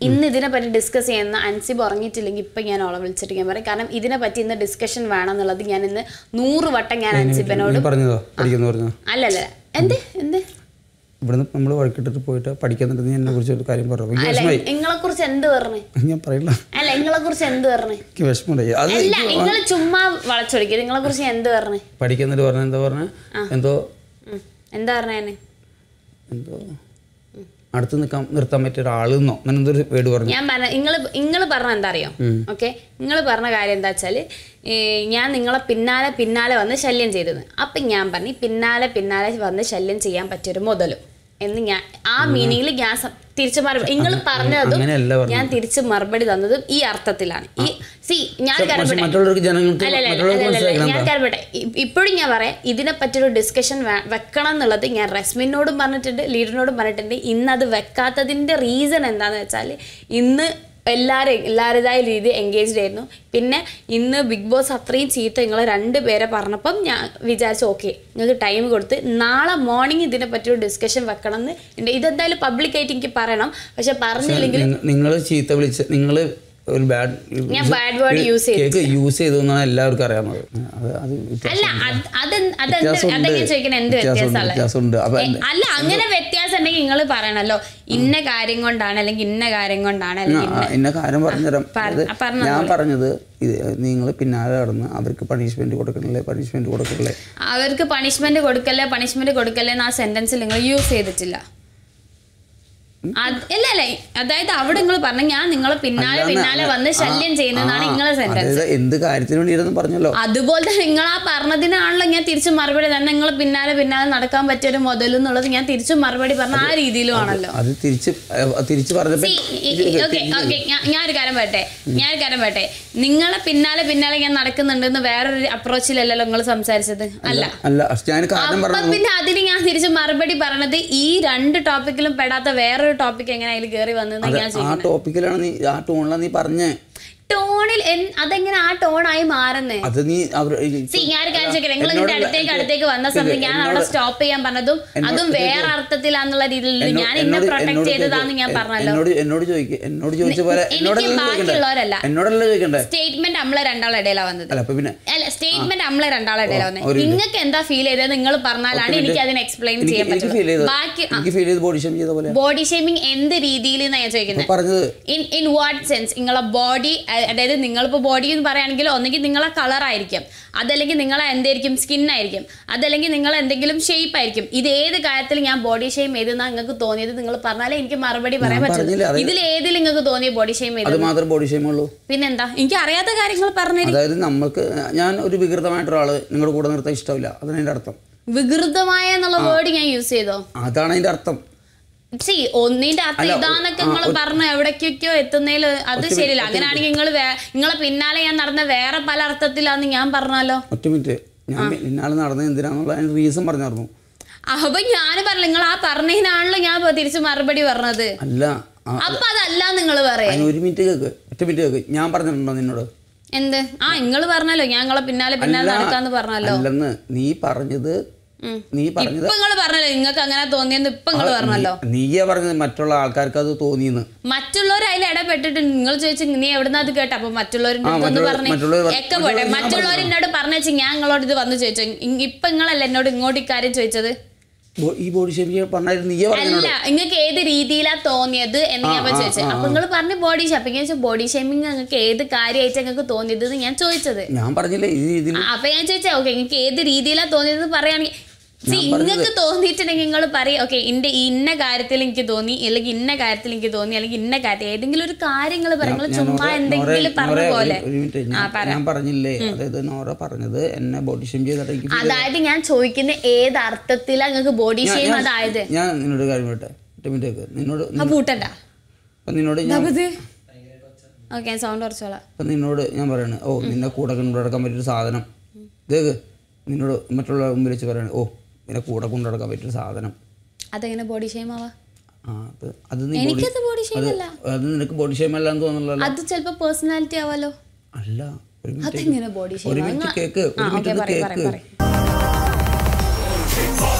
ഇന്ന് ഇതിനെ പറ്റി ഡിസ്കസ് ചെയ്യുന്ന അൻസിബ് ഉറങ്ങിയിട്ടില്ലെങ്കിൽ ഇപ്പൊ ഞാൻ ഓളെ വിളിച്ചിട്ട് ഞാൻ പറയും കാരണം ഇതിനെ പറ്റി ഇന്ന് ഡിസ്കഷൻ വേണം എന്നുള്ളത് ഞാൻ ഇന്ന് നൂറ് വട്ടം ഞാൻ അൻസിബിനോട് നീ പറഞ്ഞതോ പഠിക്കുന്നു പറഞ്ഞോ അല്ലല്ല എന്ത് എന്ത് ഇവിടുന്ന് നമ്മൾ വഴക്കിട്ടിട്ട് പോയിട്ട് പഠിക്കുന്നുണ്ട് നീ എന്നെ കുറിച്ച് ഒരു കാര്യം പറഞ്ഞു എനിക്ക് അല്ല വിഷമമായി നിങ്ങളെ കുറിച്ച് എന്ത് പറഞ്ഞേ ഞാൻ പറയില്ല അല്ല നിങ്ങളെ കുറിച്ച് എന്ത് പറഞ്ഞേ എനിക്ക് വിഷമമുണ്ടായി അത് അല്ല നിങ്ങൾ ചുമ്മാ വളച്ചൊടിക്കുക നിങ്ങളെ കുറിച്ച് എന്ത് പറഞ്ഞേ പഠിക്കുന്നിട്ട് പറഞ്ഞ എന്താ പറഞ്ഞ എന്തോ ഉം. എന്താ പറഞ്ഞേ എന്തോ അടുത്ത് നിൽക്കാൻ നിർത്താൻ പറ്റിയ ഒരാളെന്നോ അങ്ങനെ എന്തോ ഒരു വേർഡ് പറഞ്ഞു ഞാൻ പറഞ്ഞ നിങ്ങൾ നിങ്ങൾ പറഞ്ഞ എന്താ അറിയോ ഓക്കെ നിങ്ങൾ പറഞ്ഞ കാര്യം എന്താ വെച്ചാൽ ഞാൻ നിങ്ങളെ പിന്നാലെ പിന്നാലെ വന്ന് ശല്യം ചെയ്തത് അപ്പം ഞാൻ പറഞ്ഞു പിന്നാലെ പിന്നാലെ വന്ന് ശല്യം ചെയ്യാൻ പറ്റിയൊരു മുതലും എന്ന് ഞാൻ ആ മീനിങ്ങിൽ ഞാൻ സം- തിരിച്ച് മറുപടി നിങ്ങൾ പറഞ്ഞതും അങ്ങനെയല്ല പറഞ്ഞത്. ഞാൻ തിരിച്ച് മറുപടി തന്നതും ഈ അർത്ഥത്തിലാണ് ഈ സി ഞാൻ പക്ഷെ കരപ്പെട്ടെ മറ്റുള്ളവർക്ക് ജനങ്ങൾക്ക് അല്ലല്ല, മറ്റുള്ളവർക്ക് അല്ലല്ല, മനസ്സിലാക്കണം ഞാൻ കരപ്പെട്ടെ ഇപ്പോഴും ഞാൻ പറയാം ഇതിനെ പറ്റിയൊരു ഡിസ്കഷൻ വെക്കണം എന്നുള്ളത് ഞാൻ റസ്മിനോടും പറഞ്ഞിട്ടുണ്ട് ലീഡറിനോടും പറഞ്ഞിട്ടുണ്ട് ഇന്ന് അത് വെക്കാത്തതിന്റെ റീസൺ എന്താന്ന് വെച്ചാൽ ഇന്ന് എല്ലാവരും എല്ലാവരുടേതായ രീതി എൻഗേജ്ഡ് ആയിരുന്നു പിന്നെ ഇന്ന് ബിഗ് ബോസ് അത്രയും ചീത്ത നിങ്ങൾ രണ്ട് പേരെ പറഞ്ഞപ്പം ഞാൻ വിചാരിച്ചു ഓക്കെ നിങ്ങൾക്ക് ടൈം കൊടുത്ത് നാളെ മോർണിംഗ് ഇതിനെ പറ്റിയൊരു ഡിസ്കഷൻ വെക്കണം എന്ന് ഉണ്ട് ഇതെന്തായാലും പബ്ലിക്കായിട്ട് എനിക്ക് പറയണം പക്ഷെ പറഞ്ഞില്ലെങ്കിൽ നിങ്ങൾ ചീത്ത വിളിച്ച് നിങ്ങൾ ഒരു ബാഡ് ഞാൻ bad word use ചെയ്തു. കേക്ക് യൂസ് ചെയ്തു എന്നാണ് എല്ലാവർക്കും അറിയാവുന്നത് അത് അത് വ്യത്യാസം- അല്ല അത് അത് അതെന്ത് വ്യത്യാസമുണ്ട്. അതെങ്ങനെ ചോദിക്കണേ എന്ത് വ്യത്യാസമുണ്ട്, വ്യത്യാസമുള്ളത് വ്യത്യാസമുണ്ട്. അപ്പൊ ഏ, അല്ല അങ്ങനെ വ്യത്യാസം ഉണ്ടെങ്കിൽ നിങ്ങൾ പറയണല്ലോ ഇന്ന കാര്യം കൊണ്ടാണ് അല്ലെങ്കിൽ ഇന്ന കാര്യം കൊണ്ടാണ് അല്ലെങ്കിൽ ആ, ഇന്ന കാര്യം പറഞ്ഞുതരാം പറ- അത് ആ, പറഞ്ഞോ. ഞാൻ പറഞ്ഞത് ഇത് നിങ്ങൾ പിന്നാലെ കടന്ന് അവർക്ക് പണിഷ്മെന്റ് കൊടുക്കണില്ലേ പണിഷ്മെന്റ് കൊടുക്കണില്ലേ അവർക്ക് പണിഷ്മെന്റ് കൊടുക്കല്ലേ പണിഷ്മെന്റ് കൊടുക്കല്ലേ എന്ന് ആ സെന്റൻസിൽ നിങ്ങൾ യൂസ് ചെയ്തിട്ടില്ല അത് ഇല്ല അല്ല അതായത് അവിടെ നിങ്ങൾ പറഞ്ഞു ഞാൻ നിങ്ങളെ പിന്നാലെ അല്ലാന്ന് പിന്നാലെ വന്ന് ശല്യം ചെയ്യുന്നതാണ് നിങ്ങളെ സെന്റൻസ് അതായത് എന്ത് കാര്യത്തിന് വേണ്ടിയിരുന്നു പറഞ്ഞല്ലോ അതുപോലെ തന്നെ നിങ്ങൾ ആ പറഞ്ഞതിനാണല്ലോ ഞാൻ തിരിച്ചു മറുപടി തന്നെ നിങ്ങൾ പിന്നാലെ പിന്നാലെ നടക്കാൻ പറ്റിയ ഒരു മുതൽ എന്നുള്ളത് ഞാൻ തിരിച്ചു മറുപടി പറഞ്ഞ ആ രീതിയിലും ആണല്ലോ അത് തിരിച്ച് ഏഹ്, തിരിച്ച് പറഞ്ഞപ്പോ ഓക്കെ ഓക്കെ ഞാനൊരു കാര്യം പറയട്ടെ ഞാനൊരു കാര്യം പറയട്ടെ നിങ്ങളെ പിന്നാലെ പിന്നാലെ ഞാൻ നടക്കുന്നുണ്ടെന്ന് വേറൊരു അപ്രോച്ചിലല്ലല്ലോ നിങ്ങൾ സംസാരിച്ചത് അല്ല അല്ല ഞാൻ കാരണം അപ്പൊ പറഞ്ഞു പിന്നെ അതിന് ഞാൻ തിരിച്ച് മറുപടി പറഞ്ഞത് ഈ രണ്ട് ടോപ്പിക്കിലും പെടാത്ത വേറൊരു ടോപ്പിക് എങ്ങനെ അതിൽ കയറി വന്നെന്ന് ഞാൻ ആ ടോപ്പിക്കിലാണ് നീ ആ ടോണിലാണ് നീ പറഞ്ഞേ ടോണിൽ എൻ- അതെങ്ങനെ ആ ടോണായി മാറുന്നേ അത് നീ അവർ സി ഞാൻ കാര്യം ചോദിക്കട്ടെ നിങ്ങൾ ഇതിന്റെ അടുത്തേക്ക് അടുത്തേക്ക് വന്ന സമയത്ത് ഞാൻ അവിടെ സ്റ്റോപ്പ് ചെയ്യാൻ പറഞ്ഞതും അതും വേറെ അർത്ഥത്തിലാന്നുള്ള രീതിയിൽ ഞാൻ ഇന്നെ പ്രൊട്ടക്ട് ചെയ്തതാന്ന് ഞാൻ പറഞ്ഞല്ലോ എന്നോട് എന്നോട് ചോദിക്കുക എന്നോട് ചോദിച്ച പോലെ എനിക്ക് എന്നോടല്ല ബാക്കിയുള്ളവരല്ല. ചോദിക്കണ്ടേ എന്നോടല്ല ചോദിക്കണ്ടേ സ്റ്റേറ്റ്മെന്റ് നമ്മളെ രണ്ടാളെ ഇടയിലാണ് വന്നത് അല്ല അപ്പൊ പിന്നെ അല്ല സ്റ്റേറ്റ്മെന്റ് നമ്മളെ രണ്ടാളെ ഇടയിലാണ് വന്നത് ഒരു നിങ്ങൾക്ക് എന്താ ഫീൽ ചെയ്തത് നിങ്ങൾ പറഞ്ഞാലാണ് എനിക്ക് അതിന് എക്സ്പ്ലെയിൻ എനിക്ക് ചെയ്യാൻ എനിക്ക് ഫീൽ ചെയ്തത് പറ്റുള്ളൂ ബാക്കി എനിക്ക് ഫീൽ ചെയ്ത് ബോഡി ഷേം ചെയ്ത പോലെ ബോഡി ഷേമിങ് എന്ത് രീതിയിൽ ഞാൻ ചോദിക്കുന്നത് ഇപ്പൊ പറഞ്ഞത് ഇൻ ഇൻ വാട്ട് സെൻസ് നിങ്ങളെ ബോഡി അതായത് നിങ്ങളിപ്പോൾ ബോഡി എന്ന് പറയുകയാണെങ്കിൽ ഒന്നെങ്കിൽ നിങ്ങളെ കളർ ആയിരിക്കും അതല്ലെങ്കിൽ നിങ്ങളെ എന്തായിരിക്കും സ്കിൻ ആയിരിക്കും അതല്ലെങ്കിൽ നിങ്ങൾ എന്തെങ്കിലും ഷേപ്പ് ആയിരിക്കും ഇത് ഏത് കാര്യത്തിൽ ഞാൻ ബോഡി ഷെയിം ചെയ്തെന്നാ നിങ്ങൾക്ക് തോന്നിയത് നിങ്ങൾ പറഞ്ഞാലേ എനിക്ക് മറുപടി പറയാൻ ഞാൻ പറ്റുള്ളൂ പറഞ്ഞില്ലേ, അത് ഇതിൽ ഏതിൽ നിങ്ങൾക്ക് തോന്നിയ ബോഡി ഷെയിം ചെയ്തത് അത് മാത്രം ബോഡി ഷേം ഉള്ളൂ പിന്നെന്താ എനിക്ക് അറിയാത്ത കാര്യങ്ങൾ പറഞ്ഞു അതായത് നമ്മൾക്ക് ഞാൻ ഒരു വികൃതമായിട്ടൊരാള് നിങ്ങളുടെ കൂടെ നിർത്താൻ ഇഷ്ടമില്ല അതാണ് അതിന്റെ അർത്ഥം വികൃതമായ എന്നുള്ള വേർഡ് ഞാൻ യൂസ് ചെയ്തോ അതാണ് അതിന്റെ അർത്ഥം സി ഒന്നിന്റെ അർത്ഥം അല്ല, ഇതാന്നൊക്കെ ആ, നിങ്ങൾ ഒരു- പറഞ്ഞു എവിടേക്കൊക്കെയോ എത്തുന്നതിൽ അത് ശരിയില്ല അങ്ങനെയാണെങ്കിൽ നിങ്ങൾ നിങ്ങളെ പിന്നാലെ ഞാൻ നടന്ന വേറെ പല അർത്ഥത്തിലാന്ന് ഞാൻ പറഞ്ഞല്ലോ ഒറ്റ മിനിറ്റ് ഞാൻ പിന്നാലെ നടന്നത് എന്തിനാന്നുള്ള അതിന് റീസൺ പറഞ്ഞായിരുന്നു അപ്പൊ ഞാൻ പറഞ്ഞു നിങ്ങൾ ആ പറഞ്ഞതിനാണല്ലോ ഞാൻ ഇപ്പൊ തിരിച്ച് മറുപടി പറഞ്ഞത് അല്ല ആ, അപ്പൊ അതല്ല നിങ്ങൾ പറയാ അതിന് ഒരു മിനിറ്റ് കേക്ക് ഒറ്റ മിനിറ്റ് കേക്ക് ഞാൻ പറഞ്ഞിട്ടുണ്ടോ നിന്നോട് എന്ത് ആ നിങ്ങൾ പറഞ്ഞല്ലോ ഞാൻ നിങ്ങളെ പിന്നാലെ പിന്നാലെ അല്ല, നടക്കാന്ന് പറഞ്ഞല്ലോ അല്ലെന്ന് നീ പറഞ്ഞത് ഉം. നീ പറഞ്ഞത് ഇപ്പൊ നിങ്ങൾ പറഞ്ഞല്ലോ നിങ്ങൾക്ക് അങ്ങനെ തോന്നിയെന്ന് ഇപ്പൊ നിങ്ങൾ പറഞ്ഞല്ലോ നീയാ പറഞ്ഞത് മറ്റുള്ള ആൾക്കാർക്ക് അത് തോന്നിയെന്ന് മറ്റുള്ളവർ അതിൽ ഇടപെട്ടിട്ട് നിങ്ങൾ ചോദിച്ചു നീ എവിടുന്ന അത് കേട്ടോ അപ്പൊ മറ്റുള്ളവരുടെ ആ, അടുത്ത് ഒന്ന് മറ്റുള്ള- പറഞ്ഞേ മറ്റുള്ളവർ പറ- ഒക്കെ പോട്ടെ മറ്റുള്ളവർ ഞാൻ മറ്റുള്ളവർ എന്നോട് പറഞ്ഞു ഞാൻ നിങ്ങളോട് ഇത് വന്ന് ചോദിച്ചു ഇ- ഇപ്പൊ നിങ്ങളല്ല എന്നോട് ഇങ്ങോട്ട് ഇക്കാര്യം ചോദിച്ചത് ബോ- ഈ ബോഡി ഷേപ്പ് പറഞ്ഞായിരുന്നു നീയാ പറഞ്ഞത് അല്ല നിങ്ങൾക്ക് ഏത് രീതിയിലാ തോന്നിയത് എന്ന് ഞാൻ ആ, ചോദിച്ചത് ആ, അപ്പൊ നിങ്ങൾ പറഞ്ഞ ബോഡി ഷേപ്പിംഗ് വെച്ചാൽ ബോഡി ഷേമിങ് നിങ്ങൾക്ക് ഏത് കാര്യമായിട്ട് നിങ്ങൾക്ക് തോന്നിയത് എന്ന് ഞാൻ ചോദിച്ചത് ഞാൻ പറഞ്ഞില്ലേ ഈ രീതിയിൽ ആ, അപ്പൊ ഞാൻ ചോദിച്ചാ ഓക്കെ നിങ്ങൾക്ക് ഏത് രീതിയിലാ തോന്നിയത് പറയുകയാണെങ്കിൽ സി ഞാൻ പറഞ്ഞത്- നിങ്ങൾക്ക് തോന്നിയിട്ടുണ്ടെങ്കിൽ നിങ്ങൾ പറയും ഓക്കെ ഇന്റെ ഇന്ന കാര്യത്തിൽ എനിക്ക് തോന്നി അല്ലെങ്കിൽ ഇന്ന കാര്യത്തിൽ എനിക്ക് തോന്നി അല്ലെങ്കിൽ ഇന്ന കാര്യത്തിൽ ഏതെങ്കിലും ഒരു കാര്യങ്ങൾ പറയും നിങ്ങൾ ഞാൻ ചുമ്മാ നോറ- എന്തെങ്കിലും നോറ- പറഞ്ഞ നോറ പോലെ ഒരു- ഒരു മിനിറ്റ് ആ ഞാൻ പറ ഞാൻ പറഞ്ഞില്ലേ അതായത് നോറ പറഞ്ഞത് എന്നെ ബോഡി ഷേം ചെയ്തിട്ട് എനിക്ക് feel അതായത് ഞാൻ ചോദിക്കുന്ന ഏത് അർത്ഥത്തിലാ നിങ്ങൾക്ക് ബോഡി ഞാൻ- ഷെയിം ഞാൻ- അതായത് ഞാൻ നിന്നോട് ഒരു കാര്യം പറയട്ടെ ഒറ്റ മിനിറ്റ് കേക്ക് നിന്നോട് ആ പൂട്ടണ്ട അപ്പൊ നിന്നോട് ഞാൻ ഓക്കെ സൗണ്ട് കുറച്ചോളാം അപ്പൊ നിന്നോട് ഞാൻ പറയണേ ഓ നിന്നെ കൂടെ കൊണ്ടുനടക്കാൻ പറ്റിയൊരു സാധനം ഇതേക്ക് നിന്നോട് മറ്റുള്ള മുമ്പിൽ വെച്ച് പറയണേ ഓ നിന്നെ കൂടെ കൊണ്ടുനടക്കാൻ പറ്റിയൊരു സാധനം അതെങ്ങനെ ബോഡി ഷെയിം ആവാ ആ അത് അത് നീ body- എനിക്കത് ബോഡി ഷെയിം അത് അല്ല അത് നിനക്ക് ബോഡി ഷേം അല്ലാന്ന് തോന്നുന്നല്ലോ അത് ചിലപ്പോ പേഴ്സണാലിറ്റി ആവാലോ അല്ല ഒരു മിനിറ്റ് അതെങ്ങനെ ബോഡി ഒരു ഷെയിം മിനിറ്റ് കേക്ക് ആ ഒരു ഓക്കെ മിനിറ്റ് പറയും കേക്ക് പറയും പറയും